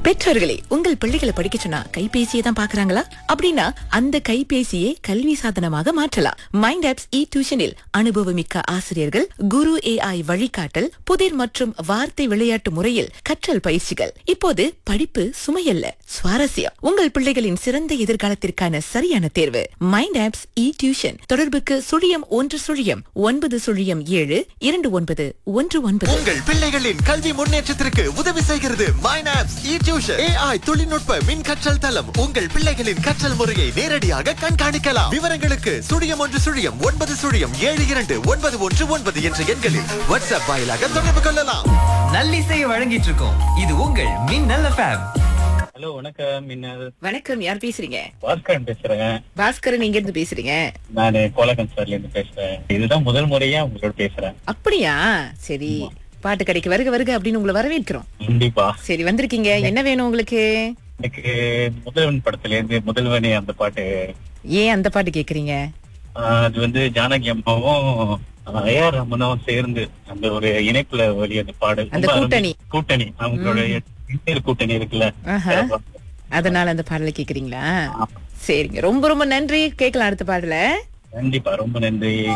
பெற்றோர்களே உங்கள் பிள்ளைகளை படிக்க சொன்னா கைபேசியை தான் பாக்குறாங்களா அப்படின்னா அந்த கைபேசியை கல்வி சாதனமாக மாற்றலாம் மைண்ட் ஆப்ஸ் இ டியூஷனில் அனுபவமிக்க ஆசிரியர்கள் குரு ஏஐ வழிகாட்டல் புதிர் மற்றும் வார்த்தை விளையாட்டு முறையில் கற்றல் பயிற்சிகள் இப்போது படிப்பு சுமையல்ல சுவாரஸ்யம் உங்கள் பிள்ளைகளின் சிறந்த எதிர்காலத்திற்கான சரியான தேர்வு மைண்ட் ஆப்ஸ் இ டியூஷன் தொடர்புக்கு சுழியம் ஒன்று சுழியம் ஒன்பது சுழியம் ஏழு இரண்டு ஒன்பது ஒன்று ஒன்பது உங்கள் பிள்ளைகளின் கல்வி முன்னேற்றத்திற்கு உதவி செய்கிறது மைனாப்ஸ் இ டியூஷன் ஏஐ தொழில்நுட்ப மின் கற்றல் தளம் உங்கள் பிள்ளைகளின் கற்றல் முறையை நேரடியாக கண்காணிக்கலாம் விவரங்களுக்கு சுழியம் ஒன்று சுழியம் ஒன்பது சுழியம் ஏழு இரண்டு ஒன்பது ஒன்று ஒன்பது என்ற எண்களில் வாட்ஸ்அப் வாயிலாக தொடர்பு கொள்ளலாம் நல்லிசையை வழங்கிட்டு இருக்கோம் இது உங்கள் மின்னல் எஃப்எம் ஹலோ வணக்கம் மின்னல் வணக்கம் யார் பேசுறீங்க பாஸ்கரன் பேசுறேன் பாஸ்கரன் எங்க இருந்து பேசுறீங்க நான் கோலகன் சார்ல இருந்து பேசுறேன் இதுதான் முதல் முறையா உங்களோட பேசுறேன் அப்படியா சரி பாட்டு கடைக்கு வருக வருக அப்படின்னு உங்களை வரவேற்கிறோம் கண்டிப்பா சரி வந்திருக்கீங்க என்ன வேணும் உங்களுக்கு எனக்கு முதல்வன் படத்துல இருந்து முதல்வனே அந்த பாட்டு ஏன் அந்த பாட்டு கேக்குறீங்க ஆஹ் அது வந்து ஜானகி அம்மாவும் ஏஆர் ரமனும் சேர்ந்து அந்த ஒரு இணைப்புல வழி அந்த பாடல் அந்த ரொம்ப அருமை. கூட்டணி. கூட்டணி அவங்களோட இணையர் கூட்டணி இருக்குல்ல ஆஹா. அதனால அந்த பாடலை கேக்குறீங்களா சரிங்க ரொம்ப ரொம்ப நன்றி கேட்கலாம் அடுத்த பாடல கண்டிப்பா ரொம்ப நன்றி